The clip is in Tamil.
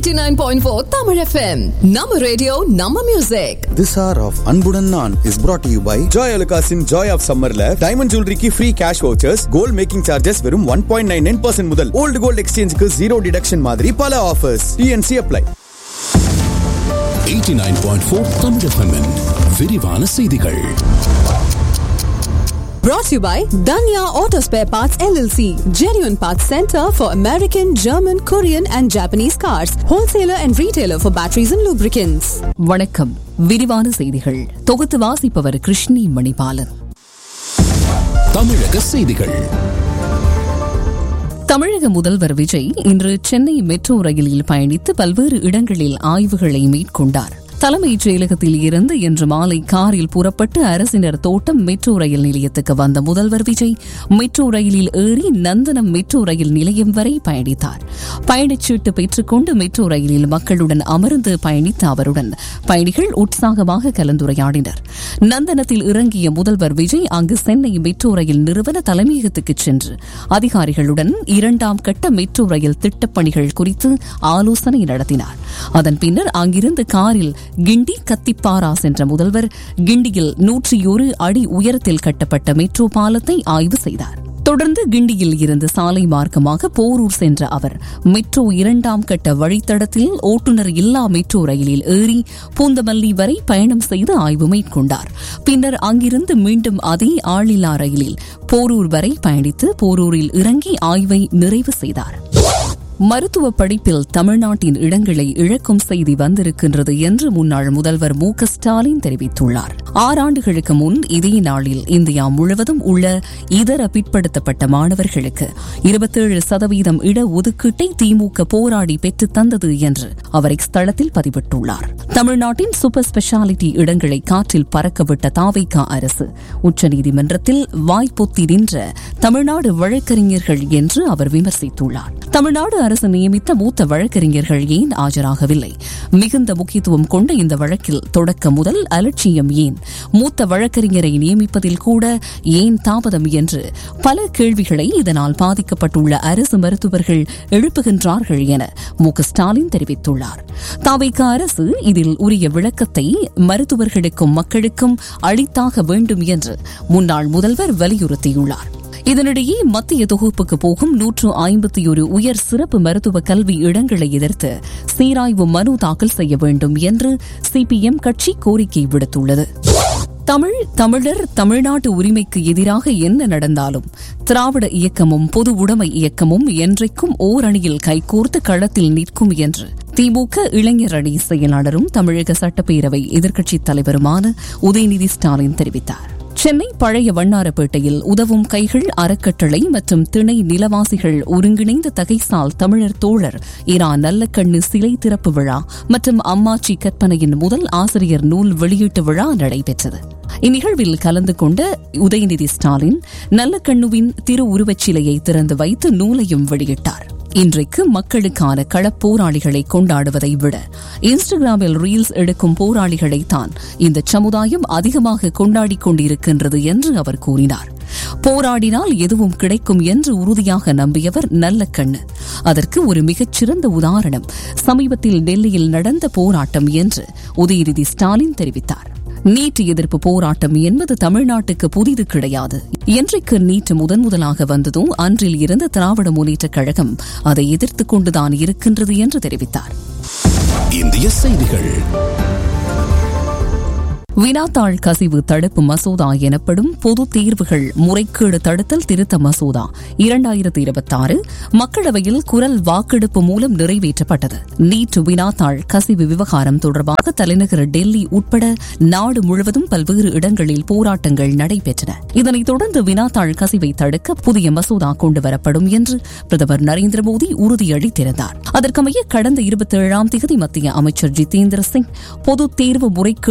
89.4 Tamil FM. Nama radio, Nama music. This hour of Anbudan Naan is brought to you by Joy Alukasin Joy of Summerல டைமண்ட் ஜுவல்லரிக்கு free cash vouchers gold making charges வெறும் one point nine nine percent முதல் ஓல்டு கோல்ட் எக்ஸ்சேஞ்சுக்கு ஜீரோ டிடக்ஷன் மாதிரி பல offers TnC apply 89.4 Tamil FM -இன் விரிவான செய்திகள் Brought to you by Danya Auto Spare Parts LLC. Genuine Parts Center for American, German, Korean and Japanese cars. Wholesaler and retailer for batteries and lubricants. வணக்கம் விரிவான செய்திகள் தொகுத்து வாசிப்பவர் கிருஷ்ணி மணிபாலன் தமிழக செய்திகள் தமிழக முதல்வர் விஜய் இன்று சென்னை மெட்ரோ ரயிலில் பயணித்து பல்வேறு இடங்களில் ஆய்வுகளை மேற்கொண்டார் தலைமைச் செயலகத்தில் இருந்து இன்று மாலை காரில் புறப்பட்டு அரசினர் தோட்டம் மெட்ரோ ரயில் நிலையத்துக்கு வந்த முதல்வர் விஜய் மெட்ரோ ரயிலில் ஏறி நந்தனம் மெட்ரோ ரயில் நிலையம் வரை பயணித்தார் பயணச்சீட்டு பெற்றுக்கொண்டு மெட்ரோ ரயிலில் மக்களுடன் அமர்ந்து பயணித்த அவருடன் பயணிகள் உற்சாகமாக கலந்துரையாடினர் நந்தனத்தில் இறங்கிய முதல்வர் விஜய் அங்கு சென்னை மெட்ரோ ரயில் நிறுவன தலைமையகத்துக்கு சென்று அதிகாரிகளுடன் இரண்டாம் கட்ட மெட்ரோ ரயில் திட்டப்பணிகள் குறித்து ஆலோசனை நடத்தினார் அதன் பின்னர் அங்கிருந்து காரில் கிண்டி கத்திப்பாரா சென்ற முதல்வர் கிண்டியில் நூற்றி ஒரு அடி உயரத்தில் கட்டப்பட்ட மெட்ரோ பாலத்தை ஆய்வு செய்தார் தொடர்ந்து கிண்டியில் இருந்து சாலை மார்க்கமாக போரூர் சென்ற அவர் மெட்ரோ இரண்டாம் கட்ட வழித்தடத்தில் ஓட்டுநர் இல்லா மெட்ரோ ரயிலில் ஏறி பூந்தமல்லி வரை பயணம் செய்து ஆய்வு மேற்கொண்டார் பின்னர் அங்கிருந்து மீண்டும் அதே ஆளில்லா ரயிலில் போரூர் வரை பயணித்து போரூரில் இறங்கி ஆய்வை நிறைவு செய்தார் மருத்துவ படிப்பில் தமிழ்நாட்டின் இடங்களை இழக்கும் செய்தி வந்திருக்கின்றது என்று முன்னாள் முதல்வர் மு க ஸ்டாலின் தெரிவித்துள்ளார் ஆறாண்டுகளுக்கு முன் இதே நாளில் இந்தியா முழுவதும் உள்ள இதர பிற்படுத்தப்பட்ட மாணவர்களுக்கு இருபத்தேழு சதவீதம் இட ஒதுக்கீட்டை திமுக போராடி பெற்றுத் தந்தது என்று அவர் இஸ்தளத்தில் பதிவிட்டுள்ளார் தமிழ்நாட்டின் சூப்பர் ஸ்பெஷாலிட்டி இடங்களை காற்றில் பறக்கவிட்ட தாவைக்கா அரசு உச்சநீதிமன்றத்தில் வாய்ப்பொத்தி நின்ற தமிழ்நாடு வழக்கறிஞர்கள் என்று அவர் விமர்சித்துள்ளார் தமிழ்நாடு அரசு நியமித்த மூத்த வழக்கறிஞர்கள் ஏன் ஆஜராகவில்லை மிகுந்த முக்கியத்துவம் கொண்ட இந்த வழக்கில் தொடக்க முதல் அலட்சியம் ஏன் மூத்த வழக்கறிஞரை நியமிப்பதில் கூட ஏன் தாமதம் என்று பல கேள்விகளை இதனால் பாதிக்கப்பட்டுள்ள அரசு மருத்துவர்கள் எழுப்புகின்றார்கள் என மு க ஸ்டாலின் தெரிவித்துள்ளார் தாவைக்க அரசு இதில் உரிய விளக்கத்தை மருத்துவர்களுக்கும் மக்களுக்கும் அளித்தாக வேண்டும் என்று முன்னாள் முதல்வர் வலியுறுத்தியுள்ளார் இதனிடையே மத்திய தொகுப்புக்கு போகும் நூற்று ஐம்பத்தி ஒரு உயர் சிறப்பு மருத்துவ கல்வி இடங்களை எதிர்த்து சீராய்வு மனு தாக்கல் செய்ய வேண்டும் என்று சிபிஎம் கட்சி கோரிக்கை விடுத்துள்ளது தமிழ் தமிழர் தமிழ்நாட்டு உரிமைக்கு எதிராக என்ன நடந்தாலும் திராவிட இயக்கமும் பொது உடைமை இயக்கமும் என்றைக்கும் ஓரணியில் கைகோர்த்து களத்தில் நிற்கும் என்று திமுக இளைஞர் அணி செயலாளரும் தமிழக சட்டப்பேரவை எதிர்க்கட்சித் தலைவருமான உதயநிதி ஸ்டாலின் தெரிவித்தார் சென்னை பழைய வண்ணாரப்பேட்டையில் உதவும் கைகள் அறக்கட்டளை மற்றும் திணை நிலவாசிகள் ஒருங்கிணைந்த தகைசால் தமிழர் தோழர் இரா நல்லக்கண்ணு சிலை திறப்பு விழா மற்றும் அம்மாச்சி கற்பனையின் முதல் ஆசிரியர் நூல் வெளியீட்டு விழா நடைபெற்றது இந்நிகழ்வில் கலந்து கொண்ட உதயநிதி ஸ்டாலின் நல்லக்கண்ணுவின் திரு உருவச் சிலையை திறந்து வைத்து நூலையும் வெளியிட்டார் இன்றைக்கு மக்களுக்கான களப்போராளிகளை கொண்டாடுவதை விட இன்ஸ்டாகிராமில் ரீல்ஸ் எடுக்கும் போராளிகளை தான் இந்த சமுதாயம் அதிகமாக கொண்டாடிக் கொண்டிருக்கின்றது என்று அவர் கூறினார் போராடினால் எதுவும் கிடைக்கும் என்று உறுதியாக நம்பியவர் நல்ல கண்ணு அதற்கு ஒரு மிகச்சிறந்த உதாரணம் சமீபத்தில் டெல்லியில் நடந்த போராட்டம் என்று உதயநிதி ஸ்டாலின் தெரிவித்தார் நீட் எதிர்ப்பு போராட்டம் என்பது தமிழ்நாட்டுக்கு புதிது கிடையாது என்றைக்கு நீட் முதன் முதலாக வந்ததோ அன்றில் இருந்த திராவிட முன்னேற்றக் கழகம் அதை எதிர்த்துக் கொண்டுதான் இருக்கின்றது என்று தெரிவித்தார் இந்திய செய்திகள் வினாத்தாள் கசிவு தடுப்பு மசோதா எனப்படும் பொது தேர்வுகள் முறைகேடு தடுத்தல் திருத்த மசோதா இரண்டாயிரத்தி இருபத்தாறு மக்களவையில் குரல் வாக்கெடுப்பு மூலம் நிறைவேற்றப்பட்டது நீட் வினாத்தாள் கசிவு விவகாரம் தொடர்பாக தலைநகர் டெல்லி உட்பட நாடு முழுவதும் பல்வேறு இடங்களில் போராட்டங்கள் நடைபெற்றன இதனைத் தொடர்ந்து வினாத்தாள் கசிவை தடுக்க புதிய மசோதா கொண்டுவரப்படும் என்று பிரதமர் நரேந்திர மோடி உறுதியளித்திருந்தார் அதற்கமைய கடந்த இருபத்தி ஏழாம் தேதி மத்திய அமைச்சர் ஜிதேந்திர சிங் பொது தேர்வு முறைகேடு